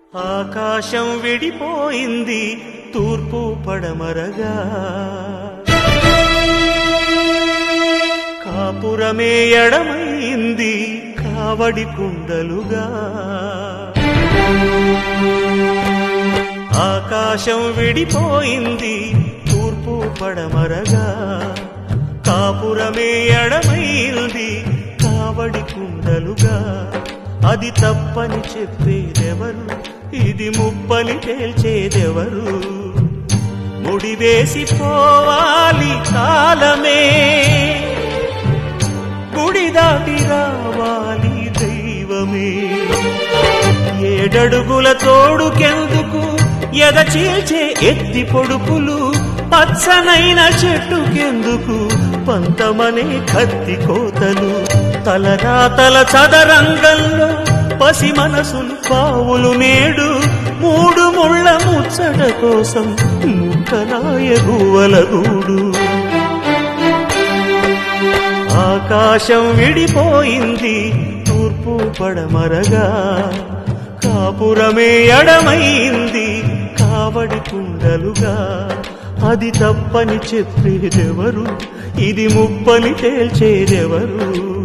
ఆకాశం విడిపోయింది తూర్పు పడమరగా కాపురమే ఎడమైంది కావడి కుండలుగా ఆకాశం విడిపోయింది తూర్పు పడమరగా కాపురమే ఎడమైంది కావడి కుండలుగా అది తప్పని చెప్పేదెవరు ఇది ముప్పని తేల్చేదెవరు ముడివేసి పోవాలి కాలమే గుడి దాటి రావాలి దైవమే ఏడడుగుల తోడుకెందుకు ఎద చీల్చే ఎత్తి పొడుపులు పచ్చనైన చెట్టుకెందుకు పంతమనే కత్తి కోతలు తలరాతల చదరంగంలో పసి మనసులు పావులు నేడు మూడు ముళ్ళ ముచ్చట కోసం ముక్కనాయ గువ్వల గూడు ఆకాశం విడిపోయింది తూర్పు పడమరగా కాపురమే ఎడమైంది కావడి కుండలుగా అది తప్పని చెప్పేదెవరు ఇది ముప్పని తేల్చేదెవరు